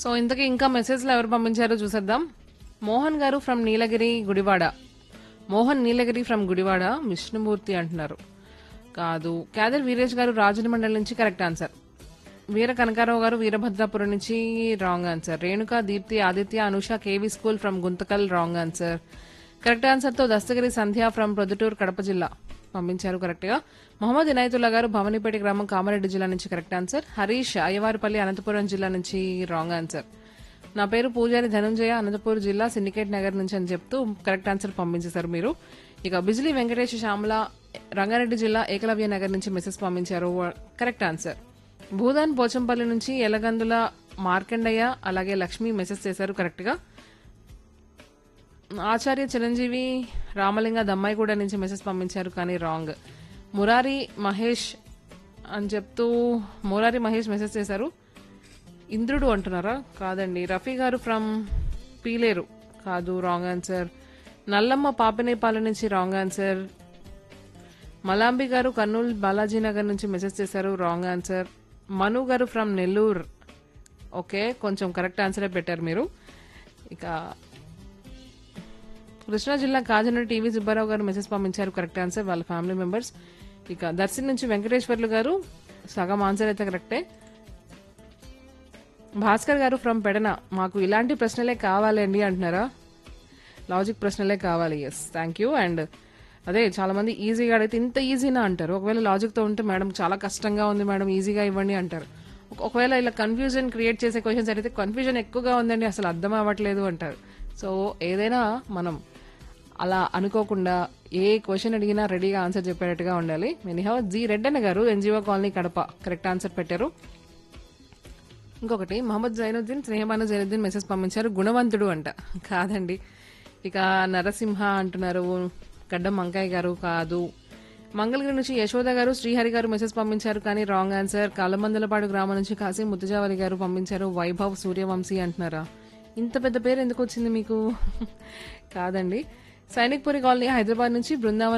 so ఇంతకీ ఇంకా మెసేజ్లు ఎవరు పంపించారో చూసేద్దాం మోహన్ గారు ఫ్రమ్ నీలగిరి గుడివాడ మోహన్ నీలగిరి ఫ్రమ్ గుడివాడ విష్ణుమూర్తి అంటున్నారు కాదు క్యాదర్ వీరేష్ గారు రాజుల మండలి నుంచి కరెక్ట్ ఆన్సర్ వీర కనకారావు గారు వీరభద్రాపురం నుంచి wrong answer Renuka Deepthi Aditya Anusha KV school from Guntakal wrong answer correct answer తో దస్తగిరి సంధ్య ఫ్రమ్ ప్రొద్దుటూరు కడప జిల్లా పంపించారు కరెక్ట్ గా మొహమ్మద్ ఇనాయతుల్లా గారు భవనిపేట గ్రామం కామారెడ్డి జిల్లా నుంచి కరెక్ట్ ఆన్సర్ హరీష్ అయ్యవారిపల్లి అనంతపురం జిల్లా నుంచి రాంగ్ ఆన్సర్ నా పేరు పూజారి ధనంజయ అనంతపూర్ జిల్లా సిండికేట్ నగర్ నుంచి అని చెప్తూ కరెక్ట్ ఆన్సర్ పంపించేశారు మీరు ఇక బిజిలీ వెంకటేష్ శ్యామల రంగారెడ్డి జిల్లా ఏకలవ్య నగర్ నుంచి మెసేజ్ పంపించారు కరెక్ట్ ఆన్సర్ భూదాన్ పోచంపల్లి నుంచి ఎలగందుల మార్కండయ్య అలాగే లక్ష్మి మెసేజ్ చేశారు కరెక్ట్ గా ఆచార్య చిరంజీవి రామలింగ దమ్మాయిగూడ నుంచి మెసేజ్ పంపించారు కానీ రాంగ్ మురారి మహేష్ అని చెప్తూ మురారి మహేష్ మెసేజ్ చేశారు ఇంద్రుడు అంటున్నారా కాదండి రఫీ గారు ఫ్రమ్ పీలేరు కాదు రాంగ్ ఆన్సర్ నల్లమ్మ పాపినేపాలెం నుంచి రాంగ్ ఆన్సర్ మలాంబి గారు కర్నూలు బాలాజీ నగర్ నుంచి మెసేజ్ చేశారు రాంగ్ ఆన్సర్ మను గారు ఫ్రమ్ నెల్లూరు ఓకే కొంచెం కరెక్ట్ ఆన్సరే పెట్టారు మీరు ఇక కృష్ణా జిల్లా కాజనూరు టీవీ సుబ్బారావు గారు మెసేజ్ పంపించారు కరెక్ట్ ఆన్సర్ వాళ్ళ ఫ్యామిలీ మెంబర్స్ ఇక దర్శన్ నుంచి వెంకటేశ్వర్లు గారు సగం ఆన్సర్ అయితే కరెక్టే భాస్కర్ గారు ఫ్రమ్ పెడన మాకు ఇలాంటి ప్రశ్నలే కావాలండి అంటున్నారా లాజిక్ ప్రశ్నలే కావాలి ఎస్ థ్యాంక్ యూ అండ్ అదే చాలా మంది ఈజీగా అడిగితే ఇంత ఈజీనా అంటారు ఒకవేళ లాజిక్ తో ఉంటే మేడం చాలా కష్టంగా ఉంది మేడం ఈజీగా ఇవ్వండి అంటారు ఒక- ఒకవేళ ఇలా కన్ఫ్యూజన్ క్రియేట్ చేసే క్వశ్చన్స్ అడిగితే కన్ఫ్యూజన్ ఎక్కువగా ఉందండి అసలు అర్థం అవ్వట్లేదు అంటారు సో ఏదైనా మనం అలా అనుకోకుండా ఏ క్వశ్చన్ అడిగినా రెడీగా ఆన్సర్ చెప్పేటట్టుగా ఉండాలి ఎనీహౌ జీ రెడ్డన్న గారు NGO colony Kadapa correct answer పెట్టారు ఇంకొకటి మహమ్మద్ జైనుద్దీన్ స్నేహమాన జైనుద్దీన్ మెసేజ్ పంపించారు గుణవంతుడు అంట కాదండి ఇక నరసింహ అంటున్నారు గడ్డం వంకాయ గారు కాదు మంగళగిరి నుంచి యశోద గారు శ్రీహరి గారు మెసేజ్ పంపించారు కానీ రాంగ్ ఆన్సర్ కాలమందలపాడు గ్రామం నుంచి కాశీ ముత్తుజావలి గారు పంపించారు వైభవ్ సూర్యవంశీ అంటున్నారా ఇంత పెద్ద పేరు ఎందుకు వచ్చింది మీకు కాదండి సైనిక్పురి కాలనీ హైదరాబాద్ నుంచి బృందావనం